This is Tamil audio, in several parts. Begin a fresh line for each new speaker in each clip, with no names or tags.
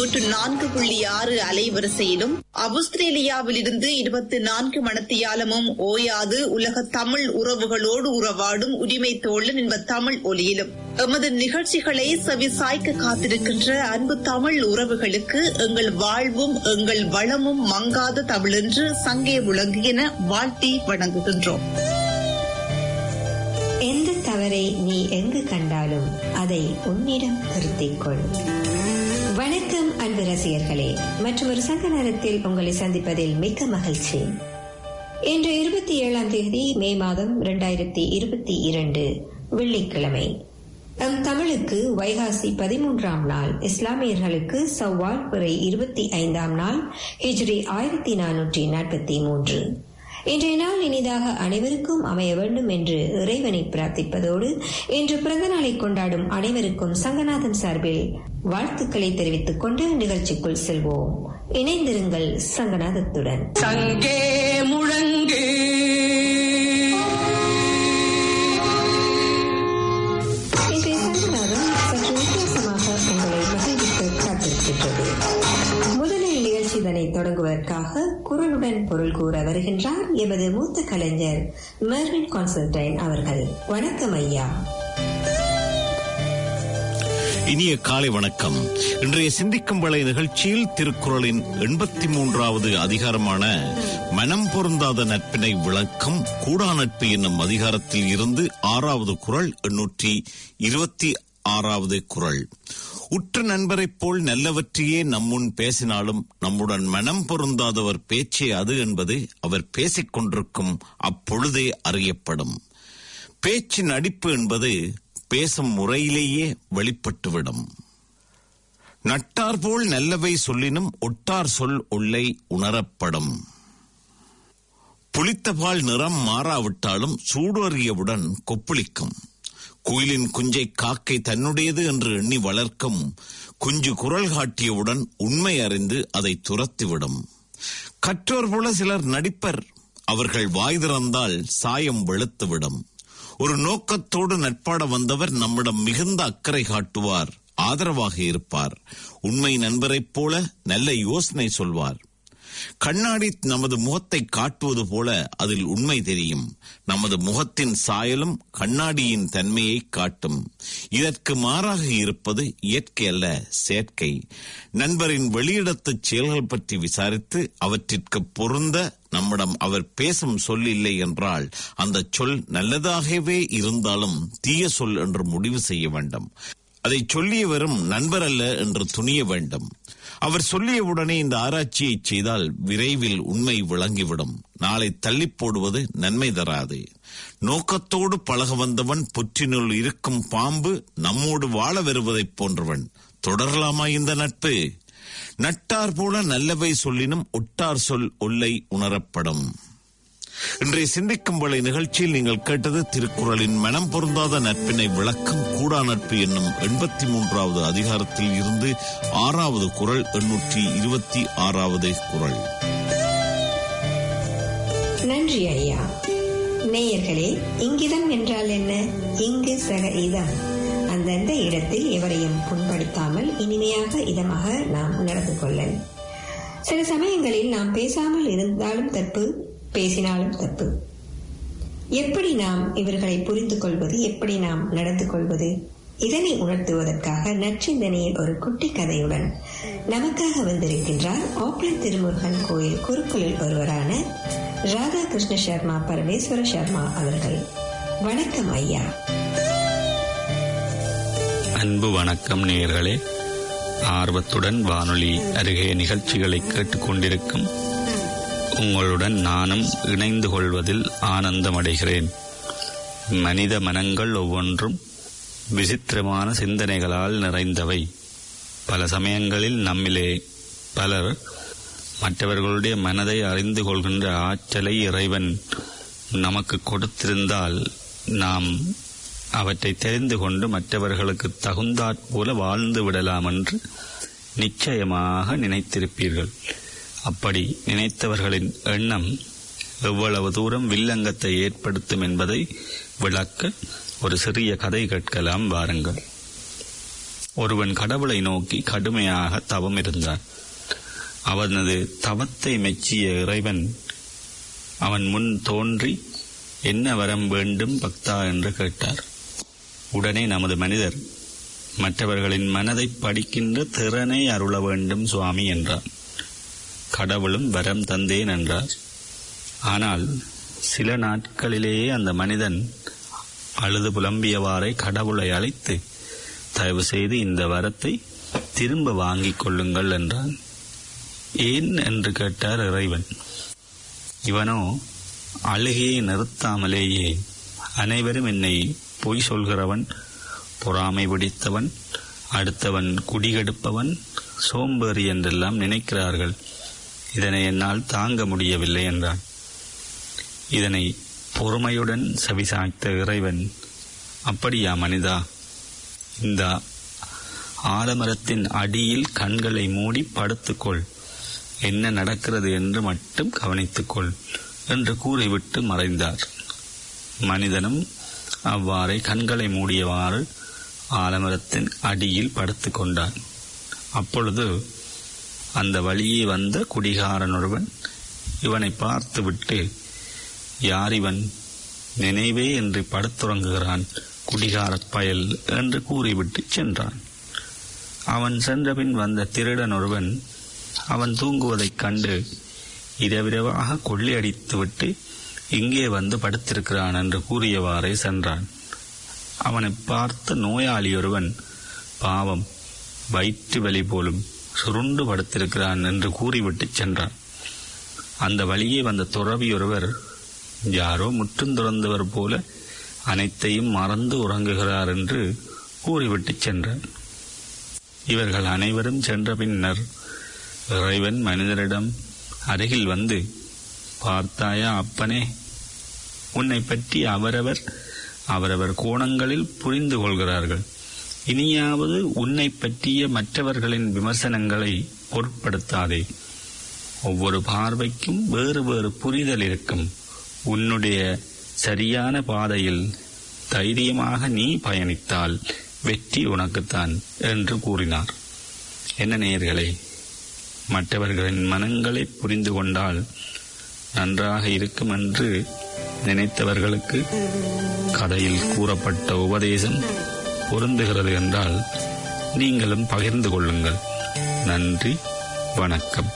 தொன்னூற்று நான்கு புள்ளி ஆறு அலைவரிசையிலும் ஆஸ்திரேலியாவிலிருந்து இருபத்தி நான்கு மணத்தியாலமும் ஓயாது உலக தமிழ் உறவுகளோடு உறவாடும் உரிமை தோழன் என்ப தமிழ் ஒலியிலும் எமது நிகழ்ச்சிகளை செவிசாய்க்க காத்திருக்கின்ற அன்பு தமிழ் உறவுகளுக்கு எங்கள் வாழ்வும் எங்கள் வளமும் மங்காத தமிழென்று சங்கே விளங்குகின வாழ்த்தி வணங்குகின்றோம்
எந்த தவறை நீ எங்கு கண்டாலும் அதை உன்னிடம் திருத்திக் கொள் வணக்கம் அன்பு ரசிகர்களே மற்றும் ஒரு சங்க நேரத்தில் உங்களை சந்திப்பதில் மிக்க மகிழ்ச்சி இன்று இருபத்தி ஏழாம் தேதி மே மாதம் இரண்டாயிரத்தி இருபத்தி இரண்டு வெள்ளிக்கிழமை நம் தமிழுக்கு வைகாசி பதிமூன்றாம் நாள் இஸ்லாமியர்களுக்கு சவ்வால் பிறை இருபத்தி ஐந்தாம் நாள் ஹிஜ்ரி ஆயிரத்தி நானூற்றி நாற்பத்தி மூன்று இன்றைய நாள் இனிதாக அனைவருக்கும் அமைய வேண்டும் என்று இறைவனை பிரார்த்திப்பதோடு இன்று பிறந்த நாளை கொண்டாடும் அனைவருக்கும் சங்கநாதன் சார்பில் வாழ்த்துக்களை தெரிவித்துக் கொண்டு நிகழ்ச்சிக்குள் செல்வோம் இணைந்திருங்கள் சங்கநாதத்துடன்
சங்கே முழங்கு
இன்றைய சங்கநாதம் சற்று வித்தியாசமாக உங்களை மகிழ்விக்க காத்திருக்கின்றது முதலில் நிகழ்ச்சி இதனை தொடங்குவதற்காக குரலுடன் பொருள் கூற வருகின்றார் எமது மூத்த கலைஞர் மெர்வின் கான்ஸ்டன்டைன் அவர்கள் வணக்கம் ஐயா
இனிய காலை வணக்கம் இன்றைய சிந்திக்கும் வேளை நிகழ்ச்சியில் திருக்குறளின் எண்பத்தி மூன்றாவது அதிகாரமான மனம் பொருந்தாத நட்பினை விளக்கம் கூடா நட்பு என்னும் அதிகாரத்தில் இருந்து ஆறாவது குறள் எண்ணூற்றி இருபத்தி ஆறாவது குறள் உற்ற நண்பரைப் போல் நல்லவற்றையே நம்முன் பேசினாலும் நம்முடன் மனம் பொருந்தாதவர் பேச்சே அது என்பது அவர் பேசிக் கொண்டிருக்கும் அப்பொழுதே அறியப்படும் பேச்சின் அடிப்பு என்பது பேசும் முறையிலேயே வெளிப்பட்டுவிடும் நட்டார் போல் நல்லவை சொல்லினும் ஒட்டார் சொல் உள்ளை உணரப்படும் புளித்தபால் நிறம் மாறாவிட்டாலும் சூடறியவுடன் கொப்புளிக்கும் குயிலின் குஞ்சை காக்கை தன்னுடையது என்று எண்ணி வளர்க்கும் குஞ்சு குரல் காட்டியவுடன் உண்மை அறிந்து அதை துரத்திவிடும் கற்றோர் போல சிலர் நடிப்பர் அவர்கள் வாய் திறந்தால் சாயம் வெளுத்துவிடும் ஒரு நோக்கத்தோடு நட்பாட வந்தவர் நம்மிடம் மிகுந்த அக்கறை காட்டுவார் ஆதரவாக இருப்பார் உண்மை நண்பரைப் போல நல்ல யோசனை சொல்வார் கண்ணாடி நமது முகத்தை காட்டுவது போல அதில் உண்மை தெரியும் நமது முகத்தின் சாயலும் கண்ணாடியின் தன்மையை காட்டும் இதற்கு மாறாக இருப்பது இயற்கை அல்ல செயற்கை நண்பரின் வெளியிடத்து செயல்கள் பற்றி விசாரித்து அவற்றிற்கு பொருந்த நம்மிடம் அவர் பேசும் சொல் இல்லை என்றால் அந்த சொல் நல்லதாகவே இருந்தாலும் தீய சொல் என்று முடிவு செய்ய வேண்டும் அதை சொல்லியவரும் நண்பர் அல்ல என்று துணிய வேண்டும் அவர் சொல்லியவுடனே இந்த ஆராய்ச்சியை செய்தால் விரைவில் உண்மை விளங்கிவிடும் நாளை தள்ளி போடுவது நன்மை தராது நோக்கத்தோடு பழக வந்தவன் புற்றினுள் இருக்கும் பாம்பு நம்மோடு வாழ வருவதைப் போன்றவன் தொடரலாமா இந்த நட்பு நட்டார் போல நல்லவை சொல்லினும் ஒட்டார் சொல் ஒல்லை உணரப்படும் இன்றைய சிந்திக்கும் வேளை நிகழ்ச்சியில் நீங்கள் கேட்டது திருக்குறளின் மனம் பொருந்தாத நட்பினை விளக்கம் கூடா நட்பு என்னும் எண்பத்தி மூன்றாவது அதிகாரத்தில் இருந்து ஆறாவது குறள் எண்ணூற்றி இருபத்தி ஆறாவது குறள்
நன்றி ஐயா நேயர்களே இங்கிதம் என்றால் என்ன இங்கு சக இதம் அந்தந்த இடத்தில் எவரையும் புண்படுத்தாமல் இனிமையாக இதமாக நாம் நடந்து கொள்ள சில சமயங்களில் நாம் பேசாமல் இருந்தாலும் தப்பு பேசினாலும் தப்பு எப்படி நாம் இவர்களை புரிந்து கொள்வது எப்படி நாம் நடந்து கொள்வது இதனை உணர்த்துவதற்காக நற்சிந்தனையில் ஒரு குட்டி கதையுடன் நமக்காக வந்திருக்கின்றார் ஆக்லண்ட் திருமுருகன் கோயில் குருக்களில் ஒருவரான ராதாகிருஷ்ண சர்மா பரமேஸ்வர சர்மா அவர்கள் வணக்கம் ஐயா
அன்பு வணக்கம் நேயர்களே ஆர்வத்துடன் வானொலி அருகே நிகழ்ச்சிகளை கேட்டுக்கொண்டிருக்கும் உங்களுடன் நானும் இணைந்து கொள்வதில் ஆனந்தமடைகிறேன் மனித மனங்கள் ஒவ்வொன்றும் விசித்திரமான சிந்தனைகளால் நிறைந்தவை பல சமயங்களில் நம்மிலே பலர் மற்றவர்களுடைய மனதை அறிந்து கொள்கின்ற ஆற்றலை இறைவன் நமக்கு கொடுத்திருந்தால் நாம் அவற்றை தெரிந்து கொண்டு மற்றவர்களுக்கு தகுந்தாற் போல வாழ்ந்து விடலாம் என்று நிச்சயமாக நினைத்திருப்பீர்கள் அப்படி நினைத்தவர்களின் எண்ணம் எவ்வளவு தூரம் வில்லங்கத்தை ஏற்படுத்தும் என்பதை விளக்க ஒரு சிறிய கதை கேட்கலாம் வாருங்கள் ஒருவன் கடவுளை நோக்கி கடுமையாக தவம் இருந்தான் அவனது தவத்தை மெச்சிய இறைவன் அவன் முன் தோன்றி என்ன வரம் வேண்டும் பக்தா என்று கேட்டார் உடனே நமது மனிதர் மற்றவர்களின் மனதை படிக்கின்ற திறனை அருள வேண்டும் சுவாமி என்றார் கடவுளும் வரம் தந்தேன் என்றார் ஆனால் சில நாட்களிலேயே அந்த மனிதன் அழுது புலம்பியவாறே கடவுளை அழைத்து தயவு செய்து இந்த வரத்தை திரும்ப வாங்கிக் கொள்ளுங்கள் என்றான் ஏன் என்று கேட்டார் இறைவன் இவனோ அழுகையை நிறுத்தாமலேயே அனைவரும் என்னை பொய் சொல்கிறவன் பொறாமை பிடித்தவன் அடுத்தவன் குடிகெடுப்பவன் சோம்பேறி என்றெல்லாம் நினைக்கிறார்கள் இதனை என்னால் தாங்க முடியவில்லை என்றான் இதனை பொறுமையுடன் செவிசாய்த்த இறைவன் அப்படியா மனிதா இந்த ஆலமரத்தின் அடியில் கண்களை மூடி படுத்துக்கொள் என்ன நடக்கிறது என்று மட்டும் கவனித்துக்கொள் என்று கூறிவிட்டு மறைந்தார் மனிதனும் அவ்வாறே கண்களை மூடியவாறு ஆலமரத்தின் அடியில் படுத்துக் கொண்டான் அப்பொழுது அந்த வழியே வந்த குடிகாரன் ஒருவன் இவனை பார்த்துவிட்டு யார் இவன் நினைவே என்று படுத்துறங்குகிறான் குடிகாரப் பயல் என்று கூறிவிட்டு சென்றான் அவன் சென்றபின் வந்த திருடன் ஒருவன் அவன் தூங்குவதைக் கண்டு இரவிரவாக கொள்ளையடித்துவிட்டு இங்கே வந்து படுத்திருக்கிறான் என்று கூறியவாறே சென்றான் அவனை பார்த்த நோயாளி ஒருவன் பாவம் வயிற்று வலி போலும் சுருண்டு படுத்திருக்கிறான் என்று கூறிவிட்டு சென்றான் அந்த வழியே வந்த துறவி ஒருவர் யாரோ முற்றும் துறந்தவர் போல அனைத்தையும் மறந்து உறங்குகிறார் என்று கூறிவிட்டு சென்றார் இவர்கள் அனைவரும் சென்ற பின்னர் இறைவன் மனிதரிடம் அருகில் வந்து பார்த்தாயா அப்பனே உன்னை பற்றி அவரவர் அவரவர் கோணங்களில் புரிந்து கொள்கிறார்கள் இனியாவது உன்னை பற்றிய மற்றவர்களின் விமர்சனங்களை பொருட்படுத்தாதே ஒவ்வொரு பார்வைக்கும் வேறு வேறு புரிதல் இருக்கும் உன்னுடைய சரியான பாதையில் தைரியமாக நீ பயணித்தால் வெற்றி உனக்குத்தான் என்று கூறினார் என்ன நேயர்களே மற்றவர்களின் மனங்களை புரிந்து கொண்டால் நன்றாக இருக்கும் என்று நினைத்தவர்களுக்கு கதையில் கூறப்பட்ட உபதேசம் பொருந்துகிறது என்றால் நீங்களும் பகிர்ந்து கொள்ளுங்கள் நன்றி வணக்கம்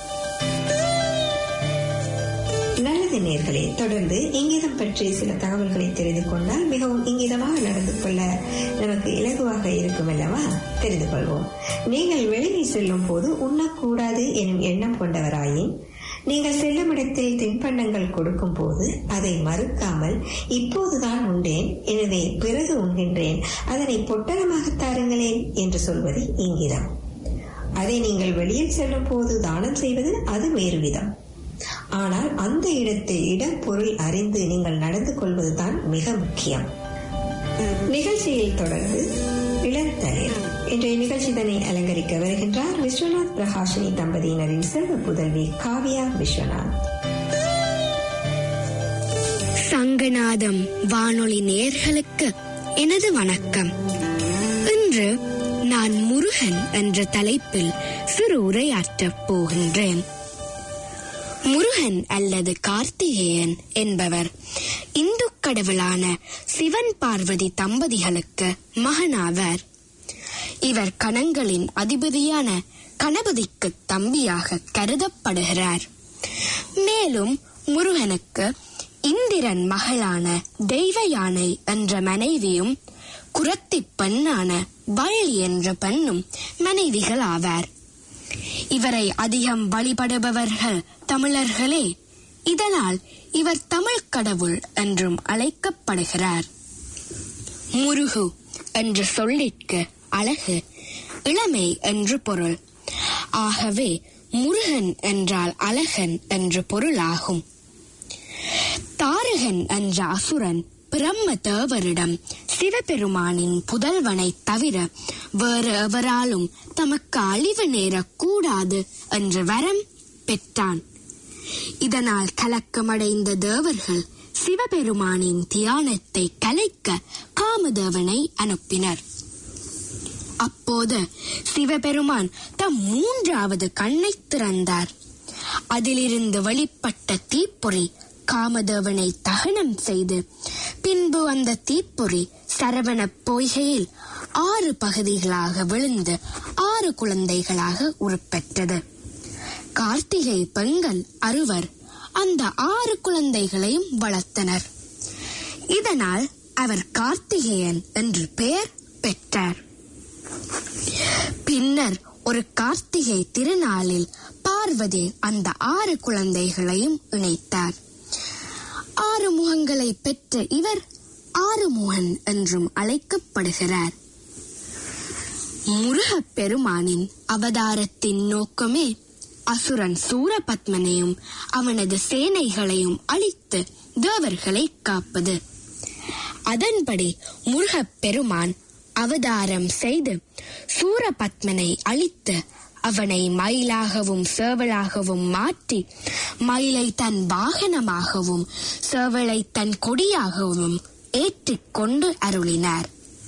நல்லது நேர்களே தொடர்ந்து இங்கிதம் பற்றி சில தகவல்களை தெரிந்து கொண்டால் மிகவும் இங்கிதமாக நடந்து கொள்ள நமக்கு இலகுவாக இருக்கும் அல்லவா தெரிந்து கொள்வோம் நீங்கள் வெளியில் செல்லும் போது உண்ணக்கூடாது எனும் எண்ணம் கொண்டவராயின் நீங்கள் செல்லும் இடத்தில் தின்பண்டங்கள் கொடுக்கும் போது அதை மறுக்காமல் இப்போதுதான் உண்டேன் எனவே பிறகு உண்கின்றேன் அதனை பொட்டலமாக தாருங்களேன் என்று சொல்வது இங்கிதம் அதை நீங்கள் வெளியில் செல்லும் போது தானம் செய்வது அது வேறு விதம் ஆனால் அந்த இடத்தில் இடம் பொருள் அறிந்து நீங்கள் நடந்து கொள்வதுதான் மிக முக்கியம் நிகழ்ச்சியில் தொடர்ந்து இளந்தளிர் இன்றைய நிகழ்ச்சிதனை அலங்கரிக்க வருகின்றார் விஸ்வநாத் பிரகாஷினி தம்பதியினரின் செல்வ புதல்வி காவியா விஸ்வநாத்
சங்கநாதம் வானொலி நேயர்களுக்கு எனது வணக்கம் இன்று நான் முருகன் என்ற தலைப்பில் சிறு உரையாற்றப் போகின்றேன் முருகன் அல்லது கார்த்திகேயன் என்பவர் இந்து கடவுளான சிவன் பார்வதி தம்பதிகளுக்கு மகனாவர் இவர் கணங்களின் அதிபதியான கணபதிக்கு தம்பியாக கருதப்படுகிறார் மேலும் முருகனுக்கு இந்திரன் மகளான தெய்வ யானை என்ற மனைவியும் குரத்தி பெண்ணான வள்ளி என்ற பெண்ணும் மனைவிகள் ஆவார் இவரை அதிகம் வழிபடுபவர்கள் தமிழர்களே இதனால் இவர் தமிழ் கடவுள் என்றும் அழைக்கப்படுகிறார் முருகு என்ற சொல்லிற்கு அழகு இளமை என்று பொருள் ஆகவே முருகன் என்றால் அழகன் என்று பொருளாகும் தாரகன் என்ற அசுரன் பிரம்ம தேவரிடம் சிவபெருமானின் புதல்வனை தவிர வேறு எவராலும் தமக்கு அழிவு நேரக்கூடாது என்ற வரம் பெற்றான் இதனால் கலக்கமடைந்த தேவர்கள் சிவபெருமானின் தியானத்தை கலைக்க காமதேவனை அனுப்பினர் அப்போது சிவபெருமான் தம் மூன்றாவது கண்ணை திறந்தார் அதிலிருந்து வெளிப்பட்ட தீப்பொறி காமதேவனை தகனம் செய்து பின்பு அந்த தீப்பொறி சரவண பொய்கையில் ஆறு பகுதிகளாக விழுந்து ஆறு குழந்தைகளாக உருப்பெற்றது கார்த்திகை பெண்கள் அறுவர் அந்த ஆறு குழந்தைகளையும் வளர்த்தனர் இதனால் அவர் கார்த்திகேயன் என்று பெயர் பெற்றார் பின்னர் ஒரு கார்த்திகை திருநாளில் பார்வதி அந்த ஆறு குழந்தைகளையும் இணைத்தார் ஆறு முகங்களை பெற்ற இவர் ஆறுமுகன் என்றும் அழைக்கப்படுகிறார் முருகப் பெருமானின் அவதாரத்தின் நோக்கமே அசுரன் சூரபத்மனையும் அவனது சேனைகளையும் அழித்து தேவர்களை காப்பது அதன்படி முருகப் பெருமான் அவதாரம் செய்து சூரபத்மனை அழித்து அவனை மயிலாகவும் சேவலாகவும் மாற்றி மயிலை தன் வாகனமாகவும் சேவலை தன் கொடியாகவும் ஏற்றிக் கொண்டு அருளினார்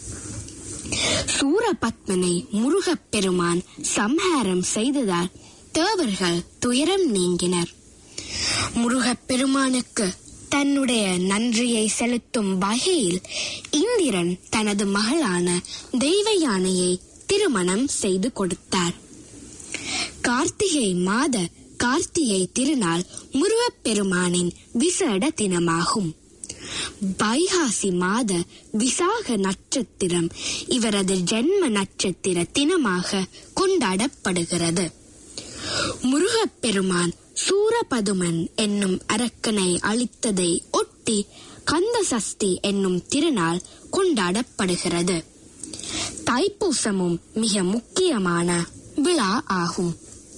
சூரபத்மனை முருகப் பெருமான் சம்ஹாரம் செய்ததால் தேவர்கள் துயரம் நீங்கினர் முருகப் பெருமானுக்கு தன்னுடைய நன்றியை செலுத்தும் வகையில் இந்திரன் தனது மகளான தெய்வ யானையை திருமணம் செய்து கொடுத்தார் கார்த்திகை மாத கார்த்திகை திருநாள் முருகப் பெருமானின் விசேட தினமாகும் வைகாசி மாத விசாக நட்சத்திரம் இவரது ஜென்ம நட்சத்திர தினமாக கொண்டாடப்படுகிறது முருகப் பெருமான் சூரபதுமன் என்னும் அரக்கனை அழித்ததை ஒட்டி கந்த சஷ்டி என்னும் திருநாள் கொண்டாடப்படுகிறது தைப்பூசமும் மிக முக்கியமான விழா ஆகும்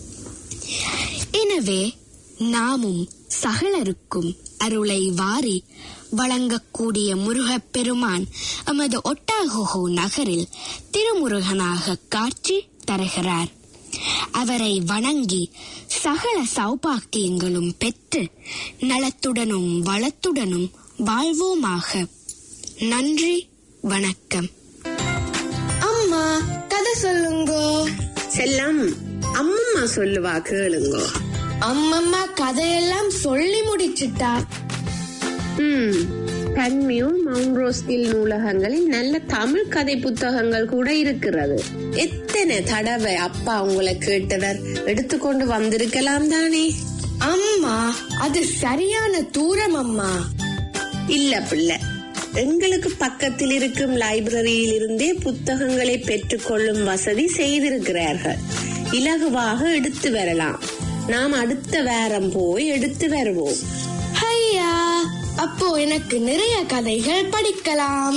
எனவே நாமும் சகலருக்கும் அருளை வாரி வழங்கக்கூடிய முருகப் பெருமான் எமது ஒட்டாகோஹோ நகரில் திருமுருகனாக காட்சி தருகிறார் அவரை வணங்கி சகல சௌபாக்கியங்களும் பெற்று நலத்துடனும் வளத்துடனும் வாழ்வோமாக நன்றி வணக்கம்
அம்மா கதை சொல்லுங்கோ
செல்லம் அம்மம்மா சொல்லுவா கேளுங்கோ
அம்மம்மா கதையெல்லாம் சொல்லி முடிச்சிட்டா
ம் தன்மியூர் மவுண்ட் ரோஸ்கில் நூலகங்களில் நல்ல தமிழ் கதை புத்தகங்கள் கூட இருக்கிறது எத்தனை தடவை அப்பா உங்களை கேட்டவர் எடுத்துக்கொண்டு வந்திருக்கலாம் தானே
அம்மா அது சரியான தூரம் அம்மா
இல்ல பிள்ளை எங்களுக்கு பக்கத்தில் இருக்கும் லைப்ரரியில் இருந்தே புத்தகங்களை பெற்றுக்கொள்ளும் வசதி செய்திருக்கிறார்கள் இலகுவாக எடுத்து வரலாம் நாம் அடுத்த வாரம் போய் எடுத்து வருவோம்
ஐயா அப்போ எனக்கு நிறைய கதைகள் படிக்கலாம்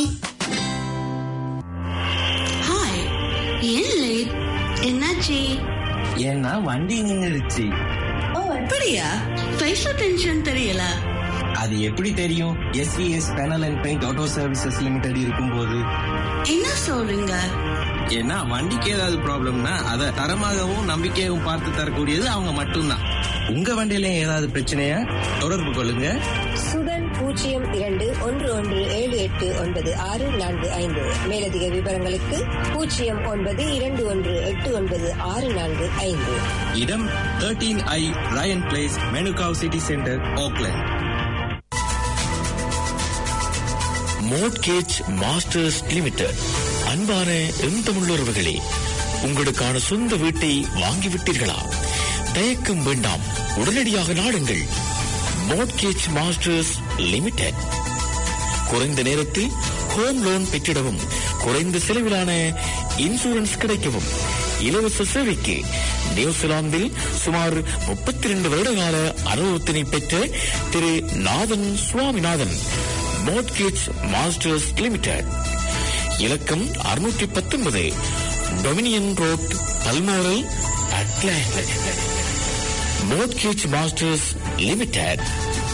ஹாய் ஏன் லேட் என்னாச்சு
ஏன்னா வண்டி நின்னுடுச்சு
ஓ அப்படியா பைசா டென்ஷன் தெரியல
அது எப்படி தெரியும் SVS panel and paint auto services limited இருக்கும்போது
என்ன சொல்றீங்க
ஏன்னா வண்டிக்கு ஏதாவது ப்ராப்ளம்னா அதை தரமாகவும் நம்பிக்கையாகவும் பார்த்து தரக்கூடியது அவங்க மட்டும்தான் உங்க வண்டியில ஏதாவது பிரச்சனையா தொடர்பு கொள்ளுங்க
சுடன் பூஜ்ஜியம் இரண்டு ஒன்று ஒன்று ஏழு எட்டு ஒன்பது ஆறு நான்கு ஐந்து மேலதிக விவரங்களுக்கு பூஜ்ஜியம் ஒன்பது இரண்டு ஒன்று எட்டு ஒன்பது ஆறு நான்கு ஐந்து
இடம் தேர்டீன் ஐ Ryan place Manukau city centre Auckland
mortgage masters limited அன்பான எந்தமுள்ளவர்களே உங்களுக்கான சொந்த வீட்டை வாங்கிவிட்டீர்களா தயக்கம் வேண்டாம் உடனடியாக நாடுங்கள் மோட்கேஜ் மாஸ்டர்ஸ் லிமிடெட் குறைந்த நேரத்தில் ஹோம் லோன் பெற்றிடவும் குறைந்த செலவிலான இன்சூரன்ஸ் கிடைக்கவும் இலவச சேவைக்கு நியூசிலாந்தில் சுமார் முப்பத்தி இரண்டு வருடகால அனுபவத்தினை பெற்ற திரு Nathan Swaminathan mortgage masters limited இலக்கம் அறுநூற்றி பத்தொன்பது டொமினியன் ரோட் பல்மோரல் அட்லாண்ட் மோட்கேஜ் மாஸ்டர்ஸ் லிமிடெட்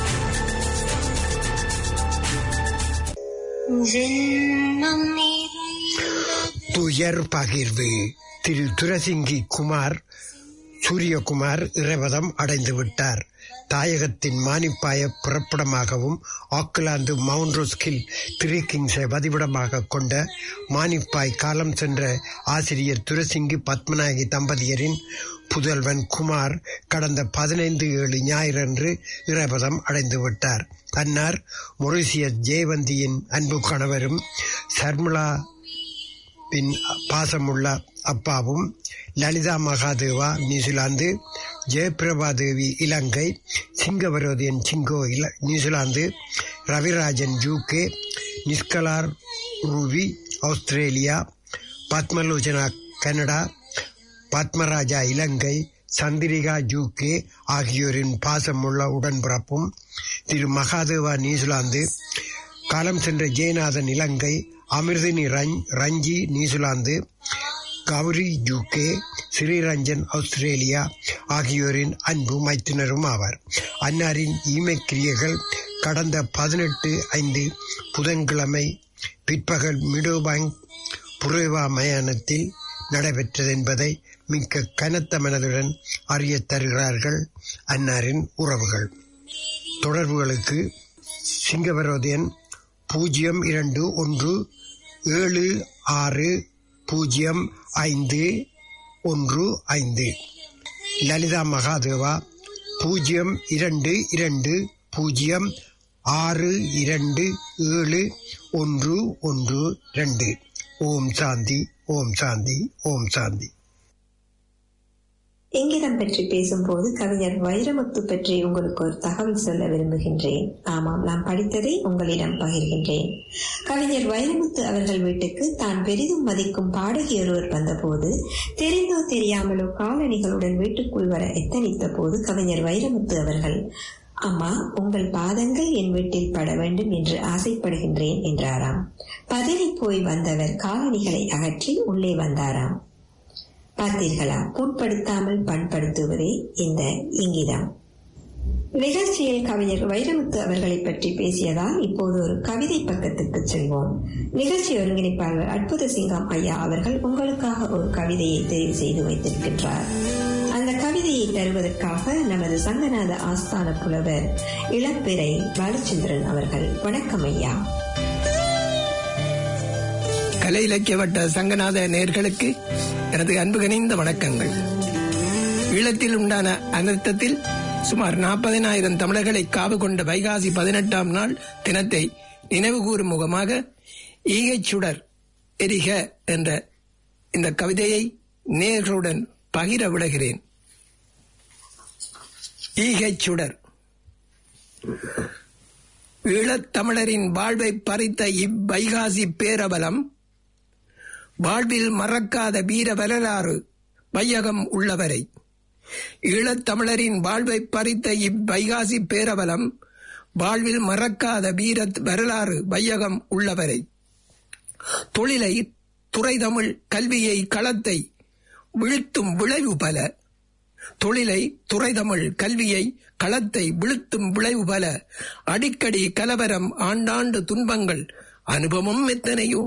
துயர் பகிர்வு திரு துரசிங்கி குமார் சூரியகுமார் இறைவதம் அடைந்து விட்டார் தாயகத்தின் மானிப்பாய பிறப்பிடமாகவும் ஆக்லாந்து மவுண்ட் ரோஸ்கில் த்ரீ கிங்ஸை வதிவிடமாக கொண்ட மானிப்பாய் காலம் சென்ற ஆசிரியர் துரசிங்கி பத்மநாயகி தம்பதியரின் புதல்வன் குமார் கடந்த பதினைந்து ஏழு ஞாயிறன்று இறைபதம் அடைந்து விட்டார் அன்னார் மொரிசியஸ் ஜெயவந்தியின் அன்பு கணவரும் சர்மிளா பின் பாசமுள்ள அப்பாவும் லலிதா மகாதேவா நியூசிலாந்து ஜெயபிரபா தேவி இலங்கை சிங்கவரோதியன் சிங்கோ இல நியூசிலாந்து ரவிராஜன் யூகே நிஸ்கலார் ரூவி Australia Padmalochana Canada Padmaraja Ilankai Chandrika UK ஆகியோரின் பாசமுள்ள உடன்பிறப்பும் திரு மகாதேவா நியூசிலாந்து காலம் சென்ற ஜெயநாதன் இலங்கை அமிர்தினி ரஞ் Ranji New Zealand Gowri UK Sriranjan Australia ஆகியோரின் அன்பு மைத்தினரும் ஆவார் அன்னாரின் ஈமை கிரியைகள் கடந்த பதினெட்டு ஐந்து புதன்கிழமை பிற்பகல் மிடோபாங் புரேவா மயானத்தில் நடைபெற்றது என்பதை மிக்க கனத்த மனதுடன் அறிய தருகிறார்கள் அன்னாரின் உறவுகள் தொடர்புகளுக்கு சிங்கவரோதியன் பூஜ்ஜியம் இரண்டு ஒன்று ஏழு ஆறு பூஜ்ஜியம் ஐந்து ஒன்று ஐந்து லலிதா மகாதேவா பூஜ்ஜியம் இரண்டு இரண்டு பூஜ்ஜியம் ஆறு இரண்டு ஏழு ஒன்று ஒன்று ரெண்டு ஓம் சாந்தி ஓம் சாந்தி ஓம் சாந்தி
இங்கிதம் பற்றி பேசும்போது கவிஞர் வைரமுத்து பற்றி உங்களுக்கு ஒரு தகவல் சொல்ல விரும்புகின்றேன் ஆமாம் நான் படித்ததை உங்களிடம் பகிர்கின்றேன் கவிஞர் வைரமுத்து அவர்கள் வீட்டுக்கு தான் பெரிதும் மதிக்கும் பாடகி ஒருவர் வந்தபோது தெரிந்தோ தெரியாமலோ காலணிகளுடன் வீட்டுக்குள் வர எத்தனித்த போது கவிஞர் வைரமுத்து அவர்கள் அம்மா உங்கள் பாதங்கள் என் வீட்டில் பட வேண்டும் என்று ஆசைப்படுகின்றேன் என்றாராம் பதறி போய் வந்தவர் காலணிகளை அகற்றி உள்ளே வந்தாராம் பார்த்தீர்களா புட்படுத்தாமல் பண்படுத்துவதே இந்த இங்கிதம் நிகழ்ச்சியில் கவிஞர் வைரமுத்து அவர்களை பற்றி பேசியதால் இப்போது ஒரு கவிதை பக்கத்துக்கு செல்வோம் நிகழ்ச்சி ஒருங்கிணைப்பாளர் அற்புத சிங்கம் ஐயா அவர்கள் உங்களுக்காக ஒரு கவிதையை தெரிவு செய்து வைத்திருக்கின்றார் அந்த கவிதையை தருவதற்காக நமது சங்கநாத ஆஸ்தான புலவர் இளப்பிறை பாலச்சந்திரன் அவர்கள் வணக்கம் ஐயா
கலை இலக்கிய வட்ட சங்கநாத நேர்களுக்கு எனது அன்பு கனிந்த வணக்கங்கள் ஈழத்தில் உண்டான அனர்த்தத்தில் சுமார் நாற்பதினாயிரம் தமிழர்களை காவு கொண்ட வைகாசி பதினெட்டாம் நாள் தினத்தை நினைவு கூறும் முகமாக ஈகைச் சுடர் எரிக என்ற இந்த கவிதையை நேர்களுடன் பகிர விடுகிறேன் ஈகைச் சுடர் ஈழத்தமிழரின் வாழ்வை பறித்த இவ்வைகாசி பேரபலம் வாழ்வில் மறக்காத வீர வரலாறு வையகம் உள்ளவரை ஈழத்தமிழரின் வாழ்வை பறித்த இவ்வைகாசி பேரபலம் வாழ்வில் மறக்காத வீர வரலாறு வையகம் உள்ளவரை தொழிலை துறைதமிழ் கல்வியை களத்தை வீழ்த்தும் விளைவு பல தொழிலை துறைதமிழ் கல்வியை களத்தை விழுத்தும் விளைவு பல அடிக்கடி கலவரம் ஆண்டாண்டு துன்பங்கள் அனுபவம் எத்தனையோ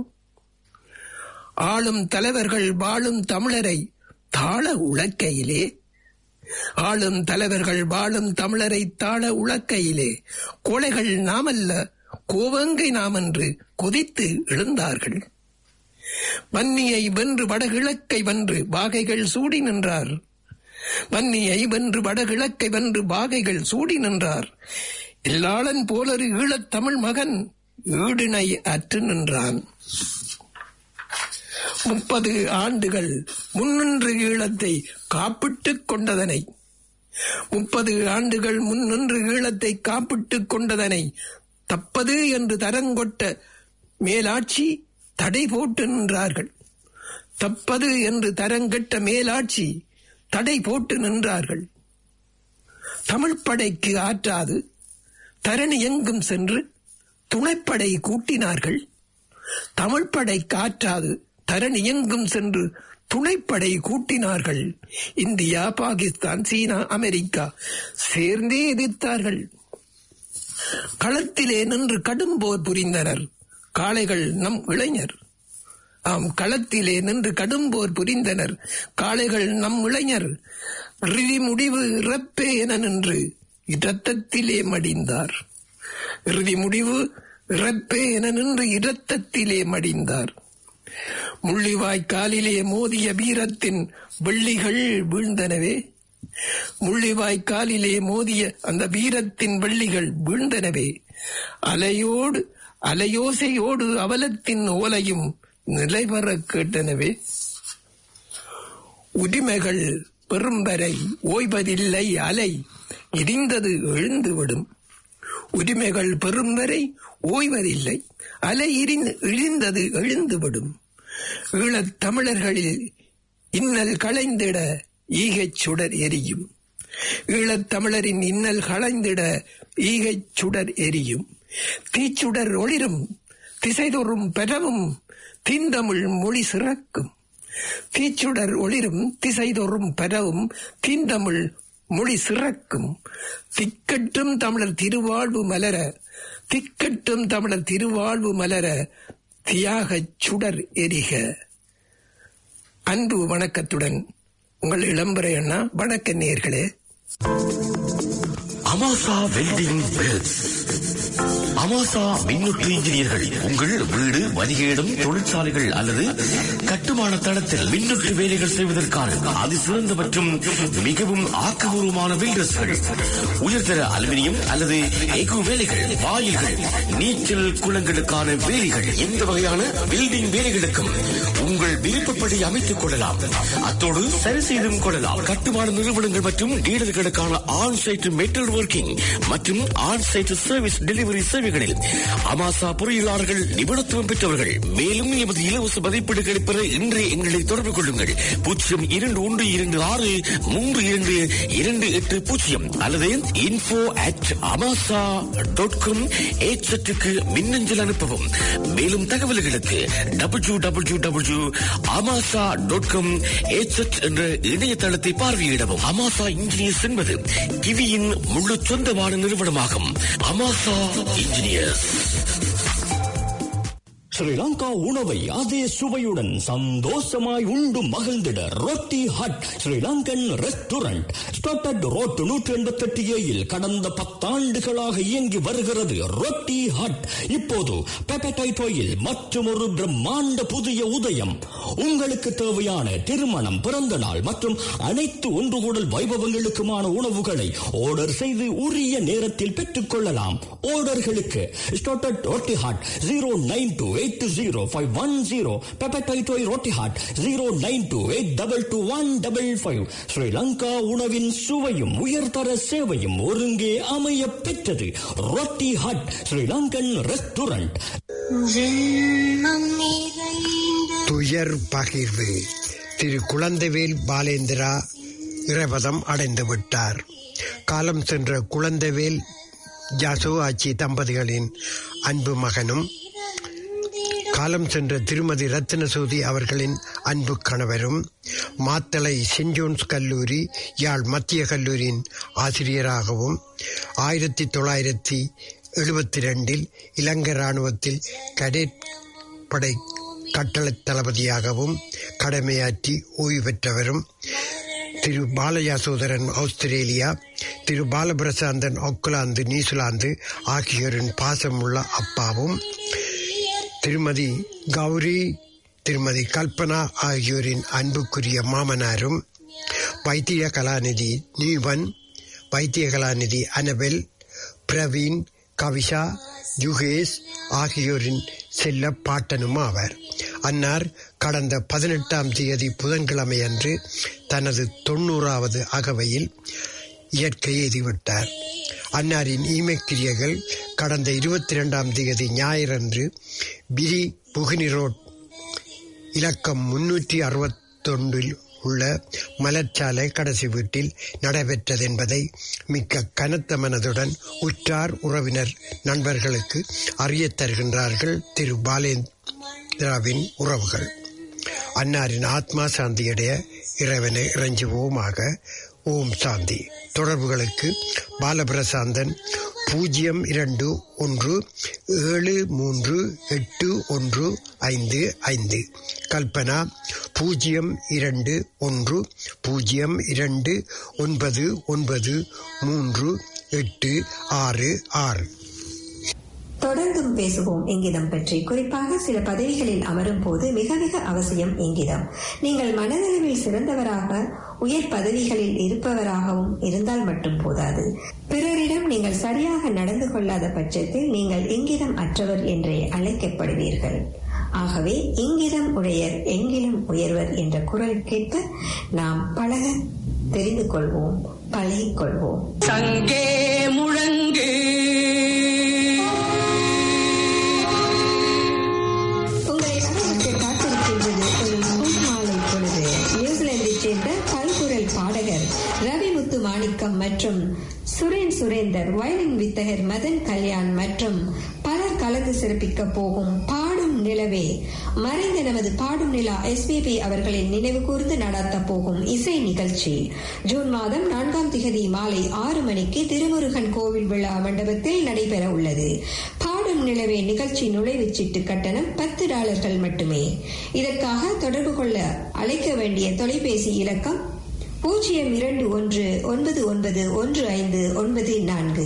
ஆளும் தலைவர்கள் வாழும் தமிழரை தாழ உழக்கையிலே ஆளும் தலைவர்கள் வாழும் தமிழரை தாழ உழக்கையிலே கோழைகள் நாமல்ல கோவங்கை நாமென்று கொதித்து எழுந்தார்கள் வன்னியை வென்று வடகிழக்கை வென்று வாகைகள் சூடி நின்றார் வன்னியை வென்று வடகிழக்கை வென்று வாகைகள் சூடி நின்றார் இல்லாளன் போலொரு ஈழத் தமிழ் மகன் ஈடினை அற்று நின்றான் முப்பது ஆண்டுகள் முன்னின்று ஈழத்தை காப்பிட்டுக் கொண்டதனை முப்பது ஆண்டுகள் முன்னின்று ஈழத்தை காப்பிட்டுக் கொண்டதனை தப்பது என்று தரங்கொட்ட மேலாட்சி தடை போட்டு நின்றார்கள் தப்பது என்று தரங்கெட்ட மேலாட்சி தடை போட்டு நின்றார்கள் தமிழ் படைக்கு ஆற்றாது தரணி எங்கும் சென்று துணைப்படை கூட்டினார்கள் தமிழ் படை காற்றாது தரணி எங்கும் சென்று துணைப்படை கூட்டினார்கள் இந்தியா பாகிஸ்தான் சீனா அமெரிக்கா சேர்ந்தே எதிர்த்தார்கள் களத்திலே நின்று கடும் போர் புரிந்தனர் காளைகள் நம் இளைஞர் ஆம் களத்திலே நின்று கடும் போர் புரிந்தனர் காளைகள் நம் இளைஞர் இறுதி முடிவு இறப்பே என நின்று இரத்தத்திலே மடிந்தார் இறுதி முடிவு இறப்பே என நின்று இரத்தத்திலே மடிந்தார் முள்ளிவாய் காலிலே மோதிய வீரத்தின் வெள்ளிகள் வீழ்ந்தனவே முள்ளிவாய் காலிலே மோதிய அந்த வீரத்தின் வெள்ளிகள் வீழ்ந்தனவே அலையோடு அலையோசையோடு அவலத்தின் ஓலையும் நிலைவர கேட்டனவே உரிமைகள் பெரும்பரை ஓய்வதில்லை அலை இடிந்தது எழுந்துவிடும் உரிமைகள் பெறும் வரை ஓய்வதில்லை அலை இரிந்து இழிந்தது எழுந்துவிடும் ஈழத் தமிழர்களில் இன்னல் களைந்திட ஈகைச் சுடர் எரியும் ஈழத் தமிழரின் இன்னல் களைந்திட ஈகைச் சுடர் எரியும் தீச்சுடர் ஒளிரும் திசைதொறும் பெறவும் தீந்தமிழ் மொழி சிறக்கும் தீச்சுடர் ஒளிரும் திசைதொறும் பெறவும் தீந்தமிழ் மொழி சிறக்கும் திக்கட்டும் தமிழர் திருவாழ்வு மலர திக்கட்டும் தமிழர் திருவாழ்வு மலர தியாகச் சுடர் எரிக அன்பு வணக்கத்துடன் உங்கள் இளம்பரை அண்ணா வணக்க நேர்களே
அமாசா வெல்டிங் பில்ஸ் அமாசா மின்னுற்று இன்ஜினியர்கள் உங்கள் வீடு வணிகேடும் தொழிற்சாலைகள் அல்லது கட்டுமான தளத்தில் மின்னுற்று வேலைகள் செய்வதற்கான அதிசிறந்த மற்றும் மிகவும் ஆக்கபூர்வமான வெல்டர்ஸ்கள் உயர்தர அலுமினியம் அல்லது எஃகு வேலைகள் வாயில்கள் நீச்சல் குளங்களுக்கான வேலைகள் எந்த வகையான பில்டிங் வேலைகளுக்கும் உங்கள் விருப்பப்படி அமைத்துக் கொள்ளலாம் அத்தோடு சரி செய்தும் கொள்ளலாம் கட்டுமான நிறுவனங்கள் மற்றும் டீலர்களுக்கான ஆன் சைட் மெட்டல் ஒர்க்கிங் மற்றும் ஆன் சைட் சர்வீஸ் டெலிவரி சேவைகளில் அமாசா பொறியியலாளர்கள் நிபுணத்துவம் பெற்றவர்கள் மேலும் எமது இலவச மதிப்பீடுகளை பெற இன்றே எங்களை தொடர்பு கொள்ளுங்கள் பூஜ்ஜியம் இரண்டு ஒன்று இரண்டு ஆறு மூன்று இரண்டு இரண்டு எட்டு பூஜ்ஜியம் அல்லது info at Amasa dot com ஏச்சட்டுக்கு மின்னஞ்சல் அனுப்பவும் மேலும் தகவல்களுக்கு W W W Amasa dot com ஏச்சட் என்ற இணையதளத்தை பார்வையிடவும் அமாசா இன்ஜினியர்ஸ் என்பது கிவியின் முழு சொந்தமான நிறுவனமாகும் அமாசா இன்ஜினியர்ஸ்
ஸ்ரீலங்கா உணவை அதே சுவையுடன் சந்தோஷமாய் உண்டு மகிழ்ந்திட Roti hut Sri Lankan restaurant Stoddard road நூற்றி எண்பத்தி எட்டு ஏயில் கடந்த பத்தாண்டுகளாக இயங்கி வருகிறது ரொட்டி ஹட் இப்போது பெப்படைட்டோயில் மற்றும் ஒரு பிரம்மாண்ட புதிய உதயம் உங்களுக்கு தேவையான திருமணம் பிறந்த நாள் மற்றும் அனைத்து ஒன்று கூடல் வைபவங்களுக்குமான உணவுகளை ஆர்டர் செய்து உரிய நேரத்தில் பெற்றுக் கொள்ளலாம் ஆர்டர்களுக்கு Stoddard Roti hut zero nine two eight two zero five one zero பெப்படைட்டோய் Roti hut zero nine two eight double two one double five Sri Lanka உணவின் சுவையும் உயர்தர சேவையும் ஒருங்கே அமைய பெற்றது ரொட்டி ஹட் ஸ்ரீலங்கன் ரெஸ்டாரண்ட்
துயர் பகிர்வு திரு குழந்தைவேல் பாலேந்திரா இறைவதம் அடைந்து விட்டார் காலம் சென்ற குழந்தைவேல் ஜாசோ ஆச்சி தம்பதிகளின் அன்பு மகனும் காலம் சென்ற திருமதி ரத்தினசூதி அவர்களின் அன்பு கணவரும் மாத்தளை சென்ட் ஜோன்ஸ் கல்லூரி யாழ் மத்திய கல்லூரியின் ஆசிரியராகவும் ஆயிரத்தி தொள்ளாயிரத்தி எழுபத்தி ரெண்டில் இலங்கை ராணுவத்தில் கடேட் படை கட்டளை தளபதியாகவும் கடமையாற்றி ஓய்வு பெற்றவரும் திரு பாலயாசோதரன் ஆஸ்திரேலியா திரு பாலபிரசாந்தன் ஆக்லாந்து நியூசிலாந்து ஆகியோரின் பாசமுள்ள அப்பாவும் திருமதி கௌரி திருமதி கல்பனா ஆகியோரின் அன்புக்குரிய மாமனாரும் வைத்திய கலாநிதி நீவன் வைத்திய கலாநிதி அனபெல் பிரவீன் கவிஷா யுகேஷ் ஆகியோரின் செல்ல பாட்டனும் ஆவார் அன்னார் கடந்த பதினெட்டாம் தேதி புதன்கிழமை அன்று தனது தொண்ணூறாவது அகவையில் இயற்கை எய்திவிட்டார் அன்னாரின் ஈமைக்கிரியைகள் கடந்த இருபத்தி இரண்டாம் தேதி ஞாயிறன்று பிரி புகினி ரோட் இலக்கம் முன்னூற்றி அறுபத்தொன்றில் உள்ள மலர்ச்சாலை கடைசி வீட்டில் நடைபெற்றது என்பதை மிக்க கனத்த மனதுடன் உற்றார் உறவினர் நண்பர்களுக்கு அறியத் தருகின்றார்கள் திரு பாலேந்திராவின் உறவுகள் அன்னாரின் ஆத்மா சாந்தியடைய இறைவனை இறைஞ்சுவோமாக ஓம் சாந்தி தொடர்புகளுக்கு பாலபிரசாந்தன் பூஜ்ஜியம் இரண்டு ஒன்று ஏழு மூன்று எட்டு ஒன்று ஐந்து ஐந்து கல்பனா பூஜ்ஜியம் இரண்டு ஒன்று பூஜ்ஜியம் இரண்டு ஒன்பது ஒன்பது மூன்று எட்டு ஆறு ஆறு
தொடர்ந்தும் பேசுவோம் இங்கிதம் பற்றி குறிப்பாக சில பதவிகளில் அமரும் போது மிக மிக அவசியம் இங்கிதம் நீங்கள் மனதளவில் சிறந்தவராக உயர் பதவிகளில் இருப்பவராகவும் இருந்தால் மட்டும் போதாது பிறரிடம் நீங்கள் சரியாக நடந்து கொள்ளாத பட்சத்தில் நீங்கள் இங்கிதம் அற்றவர் என்றே அழைக்கப்படுவீர்கள் ஆகவே இங்கிதம் உடையர் எங்கிலும் உயர்வர் என்ற குரலுக்கேற்ப நாம் பழக தெரிந்து கொள்வோம் பழகிக் கொள்வோம்
சங்கே முழங்கு
உங்களை வரவேற்க காத்திருக்கின்றது ஒரு பூமாலை பொழுது நியூசிலாந்தைச் சேர்ந்த பல்குரல் பாடகர் ரவிமுத்து மாணிக்கம் மற்றும் சுரேன் சுரேந்தர் வயலின் வித்தகர் மதன் கல்யாண் மற்றும் பலர் கலந்து சிறப்பிக்க போகும் பாடும் நிலவே மறைந்த நமது பாடும் நிலா எஸ்பிபி அவர்களின் நினைவு கூர்ந்து நடாத்த போகும் இசை நிகழ்ச்சி ஜூன் மாதம் நான்காம் திகதி மாலை ஆறு மணிக்கு திருமுருகன் கோவில் விழா மண்டபத்தில் நடைபெற உள்ளது பாடும் நிலவே நிகழ்ச்சி நுழைவுச் சீட்டு கட்டணம் பத்து டாலர்கள் மட்டுமே இதற்காக தொடர்பு கொள்ள அழைக்க வேண்டிய தொலைபேசி இலக்கம் பூஜ்ஜியம் இரண்டு ஒன்று ஒன்பது ஒன்பது ஒன்று ஐந்து ஒன்பது நான்கு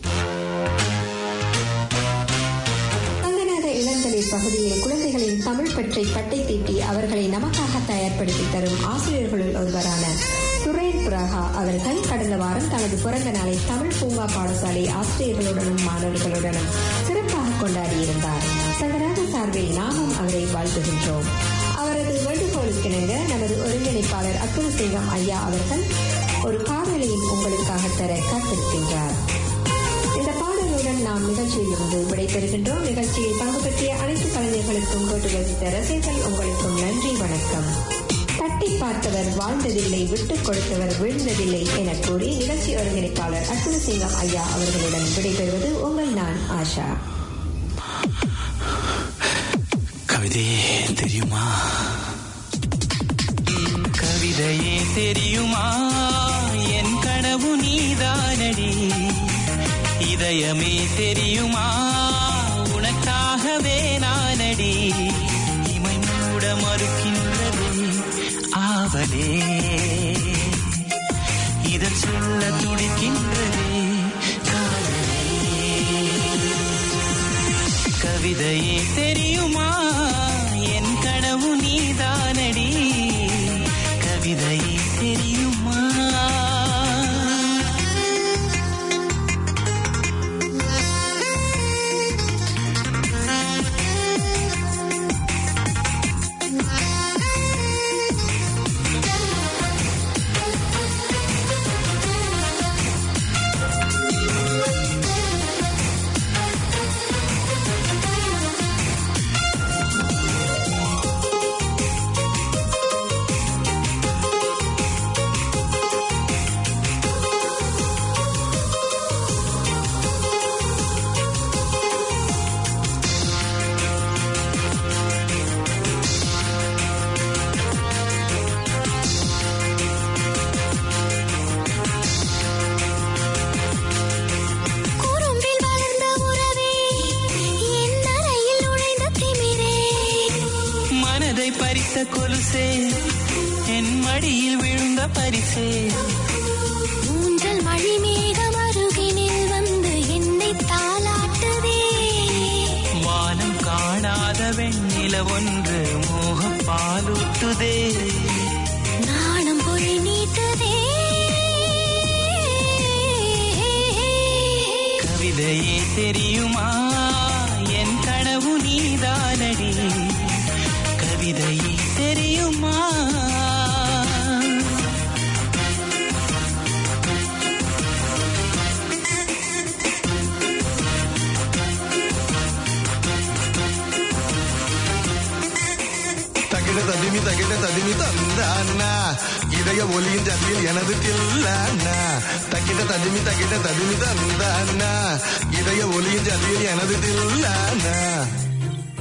ரங்கநாத இளந்தளிர் பகுதியில் குழந்தைகளின் தமிழ் பற்றை பட்டை தீட்டி அவர்களை நமக்காக தயார்படுத்தி தரும் ஆசிரியர்களுள் ஒருவரான சுரேன் பிரகா அவர்கள் கடந்த வாரம் தனது பிறந்த நாளை தமிழ் பூங்கா பாடசாலை ஆசிரியர்களுடனும் மாணவர்களுடனும் சிறப்பாக கொண்டாடியிருந்தார் சங்கராக சார்பில் நாமும் அவரை வாழ்த்துகின்றோம் அவரது வேண்டுகோளுக்கிணங்க நமது ஒருங்கிணைப்பாளர் அத்துல் சிங்கம் ஐயா அவர்கள் ஒரு பாடலையும் உங்களுக்காக தர காத்திருக்கின்றார் இந்த பாடலுடன் நாம் நிகழ்ச்சியிலிருந்து விடைபெறுகின்றோம் நிகழ்ச்சியில் பங்கு பற்றிய அனைத்து கலைஞர்களுக்கும் கேட்டு ரசித்த ரசிகர்கள் உங்களுக்கும் நன்றி வணக்கம் தட்டி பார்த்தவர் வாழ்ந்ததில்லை விட்டுக் கொடுத்தவர் வீழ்ந்ததில்லை என கூறி நிகழ்ச்சி ஒருங்கிணைப்பாளர் அத்துல் சிங்கம் ஐயா அவர்களுடன் விடைபெறுவது உங்கள் நான் ஆஷா
கவிதையே தெரியுமா கவிதையே தெரியுமா என் கனவு நீதானடி இதயமே தெரியுமா உனக்காகவே நானடி இமை மூட மறுக்கின்றதே ஆவலே இதழ் சொல்ல துடிக்கின்றதே காதலே கவிதையே தெரியுமா என் கனவு நீதானடி கவிதையே தெரியுமா
குறும்பில் வளர்ந்த உறவே என் அறையில் நுழைந்த திமிரே
மனதை பறித்த கொலுசே என் மடியில் விழுந்த பரிசே
ஊஞ்சல் மழை மேகம் அருகினில் வந்து என்னை தாளாட்டுதே
வானம் காணாத வெண்ணில ஒன்று மோகப் பாலூட்டுதே
நாணம் பொறி நீட்டுதே
கவிதையே தெரியுமா என் கனவு நீதானடி கவிதையே தெரியுமா
தகிட ததிமி தகிட ததிமி தந்தானா இதய ஒலியின் ஜதியில் எனது தில்லானா தகிட ததிமி தகிட ததிமி தந்தானா இதய ஒலியின் ஜதியில் எனது தில்லானா